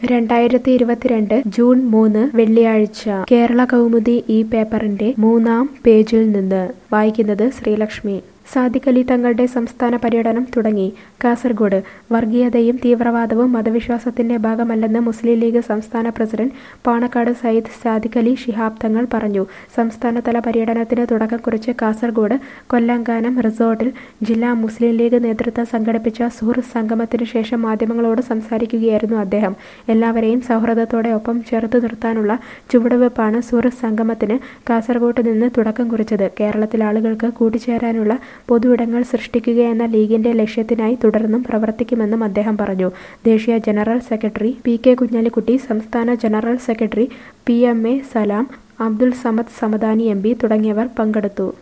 രണ്ടായിരത്തി ഇരുപത്തിരണ്ട് ജൂൺ മൂന്ന് വെള്ളിയാഴ്ച കേരള കൗമുദി ഈ പേപ്പറിന്റെ മൂന്നാം പേജിൽ നിന്ന് വായിക്കുന്നത് ശ്രീലക്ഷ്മി സാദിഖ് അലി തങ്ങളുടെ സംസ്ഥാന പര്യടനം തുടങ്ങി കാസർഗോഡ് വർഗീയതയും തീവ്രവാദവും മതവിശ്വാസത്തിന്റെ ഭാഗമല്ലെന്ന് മുസ്ലിം ലീഗ് സംസ്ഥാന പ്രസിഡന്റ് പാണക്കാട് സയ്യിദ് സാദിഖ് അലി ശിഹാബ് തങ്ങൾ പറഞ്ഞു സംസ്ഥാനതല പര്യടനത്തിന് തുടക്കം കുറിച്ച് കാസർഗോഡ് കൊല്ലങ്കാനം റിസോർട്ടിൽ ജില്ലാ മുസ്ലിം ലീഗ് നേതൃത്വം സംഘടിപ്പിച്ച സുഹൃത്ത് സംഗമത്തിനു ശേഷം മാധ്യമങ്ങളോട് സംസാരിക്കുകയായിരുന്നു അദ്ദേഹം എല്ലാവരെയും സൗഹൃദത്തോടെ ഒപ്പം ചേർത്ത് നിർത്താനുള്ള ചുവടുവെപ്പാണ് സുഹൃത്ത് സംഗമത്തിന് കാസർഗോഡ് നിന്ന് തുടക്കം കുറിച്ചത് കേരളത്തിലെ ആളുകൾക്ക് കൂട്ടിച്ചേരാനുള്ള പൊതുയിടങ്ങൾ സൃഷ്ടിക്കുക എന്ന ലീഗിന്റെ ലക്ഷ്യത്തിനായി തുടർന്നും പ്രവർത്തിക്കുമെന്നും അദ്ദേഹം പറഞ്ഞു ദേശീയ general secretary P K Kunhalikutty സംസ്ഥാന general secretary P M A Salam Abdul Samad Samadani M P തുടങ്ങിയവർ പങ്കെടുത്തു